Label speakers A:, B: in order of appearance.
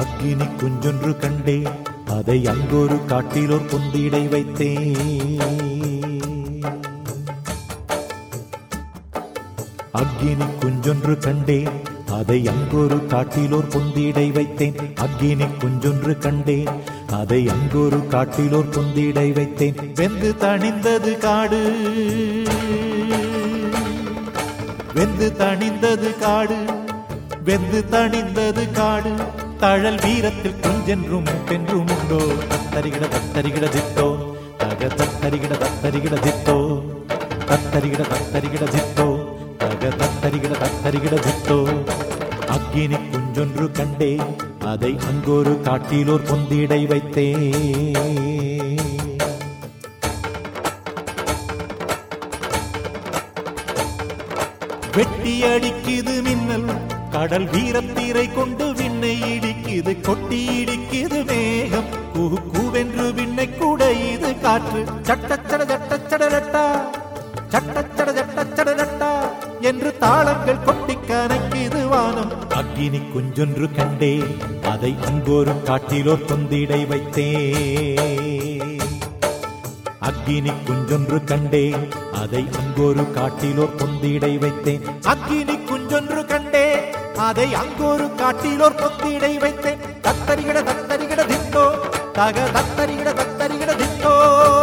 A: அக்கினி குஞ்சொன்று கண்டேன் அதை அங்கொரு காட்டிலோர் பொந்திடை வைத்தேன் அக்கினி குஞ்சொன்று கண்டேன் அதை அங்கொரு காட்டிலோர் பொந்திடை வைத்தேன் அக்கினி குஞ்சொன்று கண்டேன் அதை அங்கொரு காட்டிலோர் பொந்திடை வைத்தேன் வெந்து தணிந்தது காடு வெந்து தணிந்தது காடு வெந்து தணிந்தது காடு தழல் வீரத்தில் குஞ்சென்றும் பென்றும் உண்டோ தத்தரிகிட தத்தரிகிட தித்தோ தக தத்தரிகிட தத்தரிகிட தித்தோ தத்தரிகிட தத்தரிகிட தித்தோ தக தத்தரிகிட தத்தரிகிட தித்தோ அக்கினி குஞ்சொன்று கண்டே அதை அங்கொரு காட்டிலோர் பொந்திடை வைத்தேன் வெட்டி அடிக்குது மின்னல் கடல் வீரத்தீரை கொண்டு விண்ணை இடிக்குது கொட்டி இடிக்குது மேகம் குஹு கூவென்று விண்ணை கூட இது காற்று சட்டச்சட சட்டச்சடரட்டா சட்டச்சட சட்டச்சடரட்டா என்று தாளங்கள் கொட்டி கணக்கிது வானம் அக்கினி குஞ்சொன்று கண்டே அதை அங்கொரு காட்டிலோர் தொந்திடை வைத்தேன் அக்கினி குஞ்சொன்று கண்டேன் அதை அங்கொரு காட்டிலோர் பொந்திடை வைத்தேன் அக்கினி குஞ்சொன்று கண்டேன் அதை அங்கொரு காட்டிலோர் பொந்திடை வைத்தேன் தத்தரிகிட தத்தரிகிட தித்தோ தக தத்தரிகிட தத்தரிகிட தித்தோ